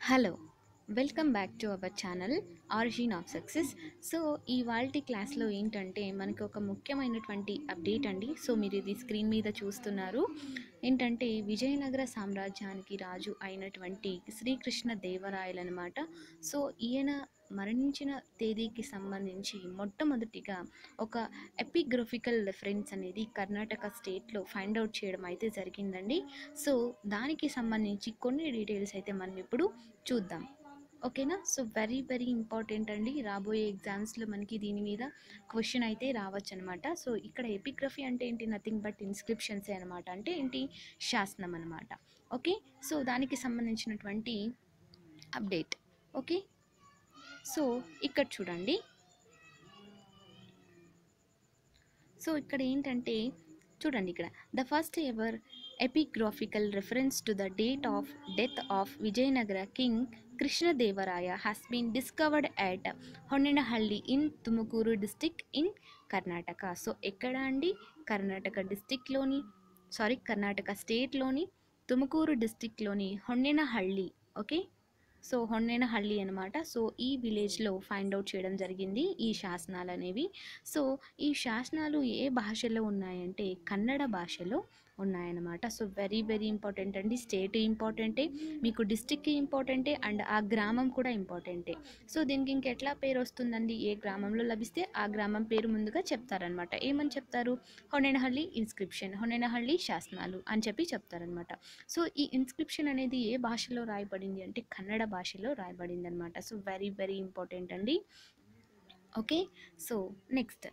hello welcome back to our channel origin of success so ఇవాల్టి క్లాస్లో ఏంటంటే మనకి ఒక ముఖ్యమైనటువంటి అప్డేట్ అండి సో మీరు ఇది స్క్రీన్ మీద చూస్తున్నారు ఏంటంటే విజయనగర సామ్రాజ్యానికి రాజు అయినటువంటి శ్రీకృష్ణ దేవరాయలు అనమాట సో ఈయన మరణించిన తేదీకి సంబంధించి మొట్టమొదటిగా ఒక ఎపిగ్రఫికల్ రెఫరెన్స్ అనేది కర్ణాటక స్టేట్లో ఫైండ్ అవుట్ చేయడం అయితే జరిగిందండి సో దానికి సంబంధించి కొన్ని డీటెయిల్స్ అయితే మనం ఇప్పుడు చూద్దాం ఓకేనా సో వెరీ వెరీ ఇంపార్టెంట్ అండి రాబోయే ఎగ్జామ్స్లో మనకి దీని మీద క్వశ్చన్ అయితే రావచ్చు అనమాట సో ఇక్కడ ఎపిగ్రఫీ అంటే ఏంటి నథింగ్ బట్ ఇన్స్క్రిప్షన్సే అనమాట అంటే ఏంటి శాసనం అనమాట ఓకే సో దానికి సంబంధించినటువంటి అప్డేట్ ఓకే సో ఇక్కడ చూడండి సో ఇక్కడ ఏంటంటే చూడండి ఇక్కడ the first ever epigraphical reference to the date of death of Vijayanagara king Krishnadevaraya has been discovered at Honnenahalli in Tumukuru district in Karnataka so ఎక్కడ అండి కర్ణాటక డిస్టిక్లోని సారీ కర్ణాటక స్టేట్లోని తుముకూరు డిస్టిక్లోని హొన్నెనహಳ್ಳಿ ఓకే సో హొన్నెనహಳ್ಳಿ అనమాట సో ఈ విలేజ్లో ఫైండ్ అవుట్ చేయడం జరిగింది ఈ శాసనాలు అనేవి సో ఈ శాసనాలు ఏ భాషలో ఉన్నాయంటే కన్నడ భాషలో ఉన్నాయన్నమాట సో వెరీ వెరీ ఇంపార్టెంట్ అండి స్టేట్ ఇంపార్టెంటే మీకు డిస్టిక్ ఇంపార్టెంటే అండ్ ఆ గ్రామం కూడా ఇంపార్టెంటే సో దీనికి ఇంకెట్లా పేరు వస్తుందండి ఏ గ్రామంలో లభిస్తే ఆ గ్రామం పేరు ముందుగా చెప్తారనమాట ఏమని చెప్తారు హొనెనహಳ್ಳಿ ఇన్స్క్రిప్షన్ హొనెనహಳ್ಳಿ శాసనాలు అని చెప్పి చెప్తారనమాట సో ఈ ఇన్స్క్రిప్షన్ అనేది ఏ భాషలో రాయబడింది అంటే కన్నడ భాషలో రాయబడింది అనమాట సో వెరీ వెరీ ఇంపార్టెంట్ అండి ఓకే సో నెక్స్ట్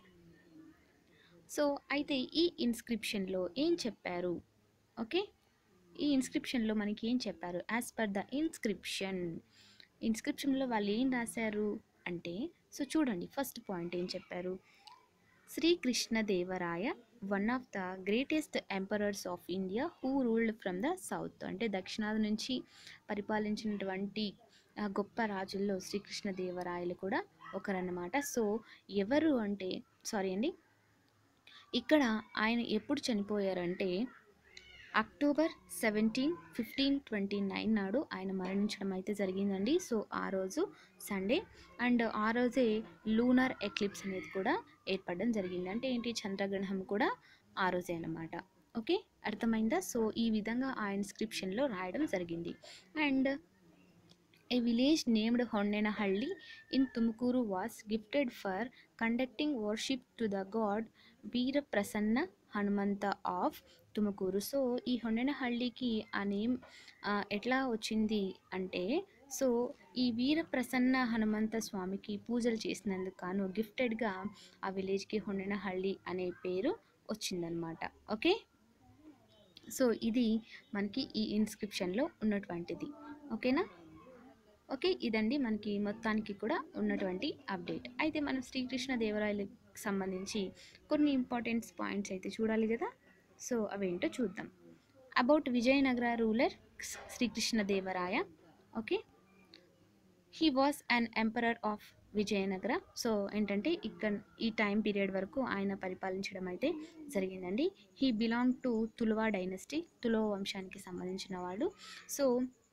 సో అయితే ఈ ఇన్స్క్రిప్షన్లో ఏం చెప్పారు ఓకే ఈ ఇన్స్క్రిప్షన్లో మనకి ఏం చెప్పారు యాజ్ పర్ ద ఇన్స్క్రిప్షన్ ఇన్స్క్రిప్షన్లో వాళ్ళు ఏం రాశారు అంటే సో చూడండి ఫస్ట్ పాయింట్ ఏం చెప్పారు Srikrishnadevaraya one of the greatest emperors of India who ruled from the south అంటే దక్షిణాది నుంచి పరిపాలించినటువంటి ఆ, గొప్ప రాజుల్లో శ్రీకృష్ణదేవరాయలు కూడా ఒకరన్నమాట సో ఎవరు అంటే సారీ అండి ఇక్కడ ఆయన ఎప్పుడు చనిపోయారంటే October seventeen fifteen twenty nine నాడు ఆయన మరణించడం అయితే జరిగిందండి సో ఆ రోజు సండే అండ్ ఆ రోజే లూనర్ ఎక్లిప్స్ అనేది కూడా ఏర్పడడం జరిగింది అంటే ఏంటి చంద్రగ్రహణం కూడా ఆ రోజే అన్నమాట ఓకే అర్థమైందా సో ఈ విధంగా ఆ ఇన్స్క్రిప్షన్లో రాయడం జరిగింది అండ్ A village named Honnenahಳ್ಳಿ in Tumukuru was gifted for conducting worship to the god Veeraprasanna Hanumantha of Tumukuru so ఈ హొండెనహಳ್ಳಿకి ఆ నేమ్ ఎట్లా వచ్చింది అంటే సో ఈ వీరప్రసన్న హనుమంత స్వామికి పూజలు చేసినందుకు గాను గిఫ్టెడ్గా ఆ విలేజ్కి హొండెనహಳ್ಳಿ అనే పేరు వచ్చిందనమాట ఓకే సో ఇది మనకి ఈ ఇన్స్క్రిప్షన్లో ఉన్నటువంటిది ఓకేనా ఓకే ఇదండి మనకి మొత్తానికి కూడా ఉన్నటువంటి అప్డేట్ అయితే మనం శ్రీకృష్ణ దేవరాయలకు సంబంధించి కొన్ని ఇంపార్టెంట్ పాయింట్స్ అయితే చూడాలి కదా సో అవేంటో చూద్దాం about Vijayanagara ruler Srikrishna Devaraya okay he was an emperor of Vijayanagara so ఏంటంటే ఇక్కడ ఈ టైం పీరియడ్ వరకు ఆయన పరిపాలించడం అయితే జరిగిందండి he belong to Tuluva dynasty తులో వంశానికి సంబంధించిన వాడు సో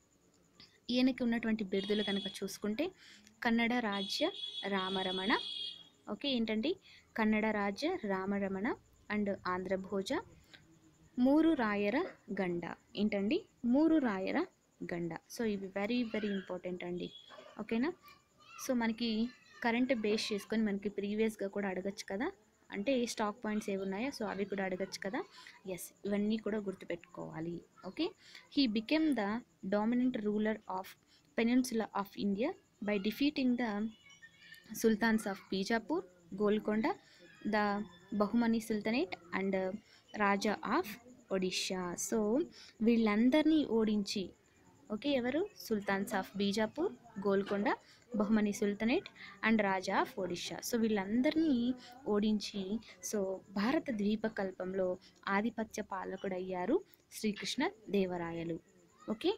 ఈయనకి ఉన్నటువంటి బిరుదులు కనుక చూసుకుంటే కన్నడ రాజ్య రామరమణ ఓకే ఏంటండి కన్నడ రాజ్య రామరమణ అండ్ ఆంధ్రభోజ మూరు రాయర గండ ఏంటండి మూరు రాయర గండ సో ఇవి వెరీ వెరీ ఇంపార్టెంట్ అండి ఓకేనా సో మనకి కరెంట్ బేస్ చేసుకొని మనకి ప్రీవియస్గా కూడా అడగచ్చు కదా అంటే స్టాక్ పాయింట్స్ ఏవి ఉన్నాయో సో అవి కూడా అడగచ్చు కదా ఎస్ ఇవన్నీ కూడా గుర్తుపెట్టుకోవాలి okay he became the dominant ruler of peninsula of India by defeating the sultans of Bijapur Golconda the Bahmani sultanate and raja of Odisha so వీళ్ళందరినీ ఓడించి ఓకే ఎవరు sultans of Bijapur Golconda Bahmani sultanate and raja of Odisha so వీళ్ళందరినీ ఓడించి సో భారత ద్వీపకల్పంలో ఆధిపత్య పాలకుడయ్యారు శ్రీకృష్ణ దేవరాయలు ఓకే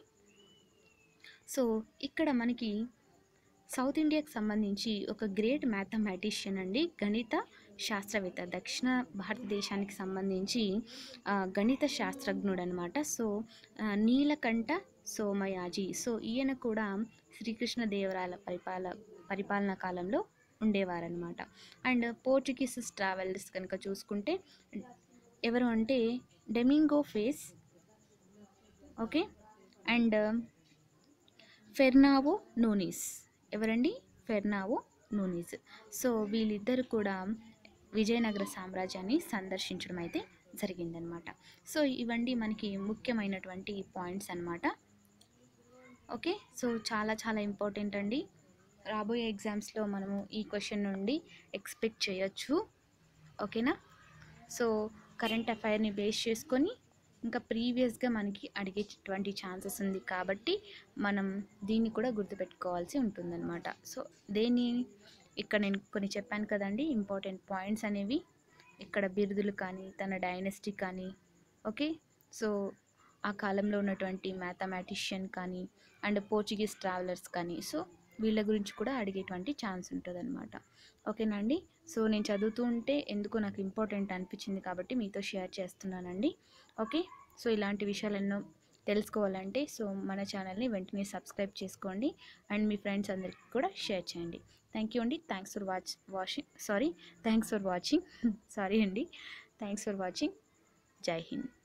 సో ఇక్కడ మనకి సౌత్ ఇండియాకి సంబంధించి ఒక గ్రేట్ మ్యాథమెటిషియన్ అండి గణిత శాస్త్రవేత్త దక్షిణ భారతదేశానికి సంబంధించి ఆ, గణిత శాస్త్రజ్ఞుడు అనమాట సో ఆ, నీలకంఠ సోమయాజీ సో ఈయన కూడా శ్రీకృష్ణదేవరాయల పరిపాల పరిపాలనా కాలంలో ఉండేవారనమాట అండ్ పోర్చుగీస్ ట్రావెలర్స్ కనుక చూసుకుంటే ఎవరు అంటే Domingo Paes okay and Fernao Nuniz ఎవరండి ఫెర్నావో నూనిస్ సో వీళ్ళిద్దరు కూడా విజయనగర సామ్రాజ్యాన్ని సందర్శించడం అయితే జరిగిందనమాట సో ఇవన్నీ మనకి ముఖ్యమైనటువంటి పాయింట్స్ అన్నమాట ఓకే సో చాలా చాలా ఇంపార్టెంట్ అండి రాబోయే ఎగ్జామ్స్లో మనము ఈ క్వశ్చన్ నుండి ఎక్స్పెక్ట్ చేయొచ్చు ఓకేనా సో కరెంట్ అఫైర్ని బేస్ చేసుకొని ఇంకా ప్రీవియస్గా మనకి అడిగేటువంటి ఛాన్సెస్ ఉంది కాబట్టి మనం దీన్ని కూడా గుర్తుపెట్టుకోవాల్సి ఉంటుందన్నమాట సో దేన్ని ఇక్కడ నేను కొన్ని చెప్పాను కదండి ఇంపార్టెంట్ పాయింట్స్ అనేవి ఇక్కడ బిరుదులు కానీ తన డైనస్టీ కానీ ఓకే సో ఆ కాలంలో ఉన్నటువంటి మ్యాథమెటిషియన్ కానీ అండ్ పోర్చుగీస్ ట్రావెలర్స్ కానీ సో వీళ్ళ గురించి కూడా అడిగేటువంటి ఛాన్స్ ఉంటుందన్నమాట ఓకేనా అండి సో నేను చదువుతూ ఉంటే ఎందుకో నాకు ఇంపార్టెంట్ అనిపించింది కాబట్టి మీతో షేర్ చేస్తున్నానండి ఓకే సో ఇలాంటి విషయాలు ఎన్నో తెలుసుకోవాలంటే సో మన ఛానల్ని వెంటనే సబ్స్క్రైబ్ చేసుకోండి అండ్ మీ ఫ్రెండ్స్ అందరికీ కూడా షేర్ చేయండి థ్యాంక్ యూ అండి thanks for watch watching sorry thanks for watching sorry అండి thanks for watching Jai Hind